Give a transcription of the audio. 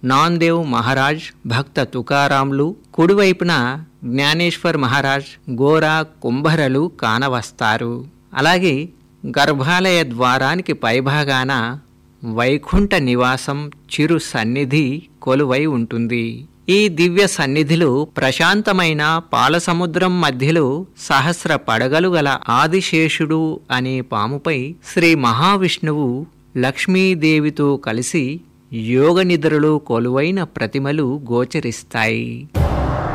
నాందేవ్ మహారాజ్ భక్త తుకారాంలు కుడివైపున జ్ఞానేశ్వర్ మహారాజ్ గోరా కుంభరలు కానవస్తారు అలాగే గర్భాలయ ద్వారానికి పైభాగాన వైకుంఠ నివాసం చిరు సన్నిధి కొలువై ఉంటుంది ఈ దివ్య సన్నిధిలో ప్రశాంతమైన పాలసముద్రం మధ్యలో సహస్ర పడగలు గల ఆదిశేషుడు అనే పాముపై శ్రీ మహావిష్ణువు లక్ష్మీదేవితో కలిసి యోగ నిద్రలో కొలువైన ప్రతిమలు గోచరిస్తాయి